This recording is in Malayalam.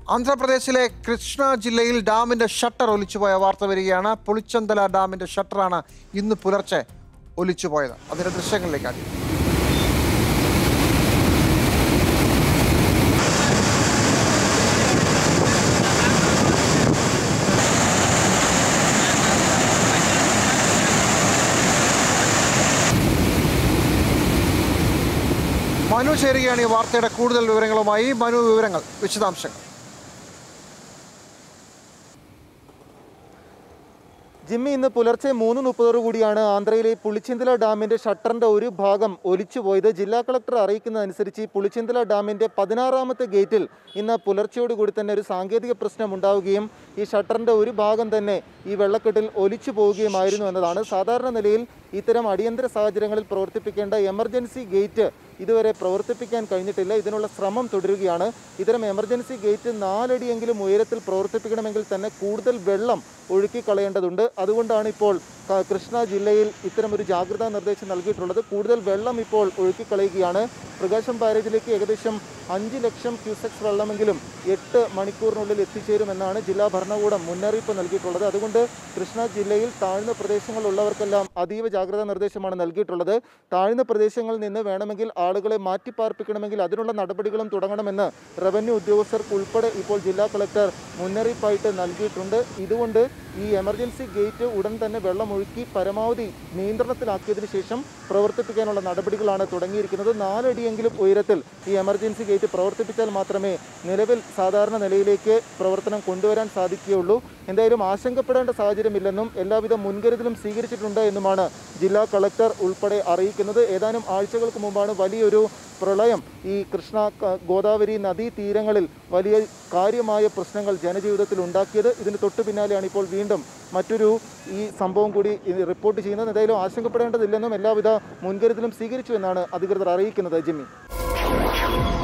ആന്ധ്രാപ്രദേശിലെ കൃഷ്ണ ജില്ലയിൽ ഡാമിന്റെ ഷട്ടർ ഒലിച്ചുപോയ വാർത്ത വരികയാണ് പുളിച്ചന്തല ഡാമിന്റെ ഷട്ടറാണ് ഇന്ന് പുലർച്ചെ ഒലിച്ചുപോയത് അതിന്റെ ദൃശ്യങ്ങളിലേക്ക് ആദ്യം മനു ചേരുകയാണ് ഈ വാർത്തയുടെ കൂടുതൽ വിവരങ്ങളുമായി മനു വിവരങ്ങൾ വിശദാംശങ്ങൾ ജിമ്മി ഇന്ന് പുലർച്ചെ മൂന്ന് മുപ്പതോടു കൂടിയാണ് ആന്ധ്രയിലെ പുളിച്ചിന്തല ഡാമിന്റെ ഷട്ടറിന്റെ ഒരു ഭാഗം ഒലിച്ചുപോയത് ജില്ലാ കളക്ടർ അറിയിക്കുന്നതനുസരിച്ച് ഈ പുളിച്ചിന്തല ഡാമിന്റെ പതിനാറാമത്തെ ഗേറ്റിൽ ഇന്ന് പുലർച്ചയോടുകൂടി തന്നെ ഒരു സാങ്കേതിക പ്രശ്നം ഉണ്ടാവുകയും ഈ ഷട്ടറിന്റെ ഒരു ഭാഗം തന്നെ ഈ വെള്ളക്കെട്ടിൽ ഒലിച്ചു പോവുകയുമായിരുന്നു എന്നതാണ് സാധാരണ നിലയിൽ ഇത്തരം അടിയന്തര സാഹചര്യങ്ങളിൽ പ്രവർത്തിപ്പിക്കേണ്ട എമർജൻസി ഗേറ്റ് ഇതുവരെ പ്രവർത്തിപ്പിക്കാൻ കഴിഞ്ഞിട്ടില്ല ഇതിനുള്ള ശ്രമം തുടരുകയാണ് ഇത്തരം എമർജൻസി ഗേറ്റ് നാലടിയെങ്കിലും ഉയരത്തിൽ പ്രവർത്തിപ്പിക്കണമെങ്കിൽ തന്നെ കൂടുതൽ വെള്ളം ഒഴുക്കി കളയേണ്ടതുണ്ട് അതുകൊണ്ടാണ് ഇപ്പോൾ ക- കൃഷ്ണ ജില്ലയിൽ ഇത്തരം ഒരു ജാഗ്രതാ നിർദ്ദേശം നൽകിയിട്ടുള്ളത് കൂടുതൽ വെള്ളം ഇപ്പോൾ ഒഴുക്കി കളയുകയാണ് പ്രകാശം ബാരേജിലേക്ക് ഏകദേശം അഞ്ച് ലക്ഷം ക്യൂസെക്സ് വെള്ളമെങ്കിലും എട്ട് മണിക്കൂറിനുള്ളിൽ എത്തിച്ചേരുമെന്നാണ് ജില്ലാ ഭരണകൂടം മുന്നറിയിപ്പ് നൽകിയിട്ടുള്ളത് അതുകൊണ്ട് കൃഷ്ണ ജില്ലയിൽ താഴ്ന്ന പ്രദേശങ്ങളിലുള്ളവർക്കെല്ലാം അതീവ ജാഗ്രതാ നിർദ്ദേശമാണ് നൽകിയിട്ടുള്ളത് താഴ്ന്ന പ്രദേശങ്ങളിൽ നിന്ന് വേണമെങ്കിൽ ആളുകളെ മാറ്റിപ്പാർപ്പിക്കണമെങ്കിൽ അതിനുള്ള നടപടികളും തുടങ്ങണമെന്ന് റവന്യൂ ഉദ്യോഗസ്ഥർക്ക് ഉൾപ്പെടെ ഇപ്പോൾ ജില്ലാ കളക്ടർ മുന്നറിയിപ്പായിട്ട് നൽകിയിട്ടുണ്ട് ഇതുകൊണ്ട് ഈ എമർജൻസി ഗേറ്റ് ഉടൻ തന്നെ വെള്ളം ഒഴുക്കി പരമാവധി നിയന്ത്രണത്തിലാക്കിയതിനു ശേഷം പ്രവർത്തിപ്പിക്കാനുള്ള നടപടികളാണ് തുടങ്ങിയിരിക്കുന്നത് നാലടിയെങ്കിലും ഉയരത്തിൽ ഈ എമർജൻസി ഗേറ്റ് പ്രവർത്തിപ്പിച്ചാൽ മാത്രമേ നിലവിൽ സാധാരണ നിലയിലേക്ക് പ്രവർത്തനം കൊണ്ടുവരാൻ സാധിക്കുകയുള്ളൂ എന്തായാലും ആശങ്കപ്പെടേണ്ട സാഹചര്യമില്ലെന്നും എല്ലാവിധ മുൻകരുതലും സ്വീകരിച്ചിട്ടുണ്ട് എന്നുമാണ് ജില്ലാ കളക്ടർ ഉൾപ്പെടെ അറിയിക്കുന്നത് ഏതാനും ആഴ്ചകൾക്ക് മുമ്പാണ് വലിയൊരു പ്രളയം ഈ കൃഷ്ണ ക- ഗോദാവരി നദീ തീരങ്ങളിൽ വലിയ കാര്യമായ പ്രശ്നങ്ങൾ ജനജീവിതത്തിൽ ഉണ്ടാക്കിയത് ഇതിന് തൊട്ടു പിന്നാലെയാണ് ഇപ്പോൾ വീണ്ടും മറ്റൊരു ഈ സംഭവം കൂടി ഇത് റിപ്പോർട്ട് ചെയ്യുന്നത് എന്തായാലും ആശങ്കപ്പെടേണ്ടതില്ലെന്നും എല്ലാവിധ മുൻകരുതലും സ്വീകരിച്ചു എന്നാണ് അധികൃതർ അറിയിക്കുന്നത് ജിമ്മി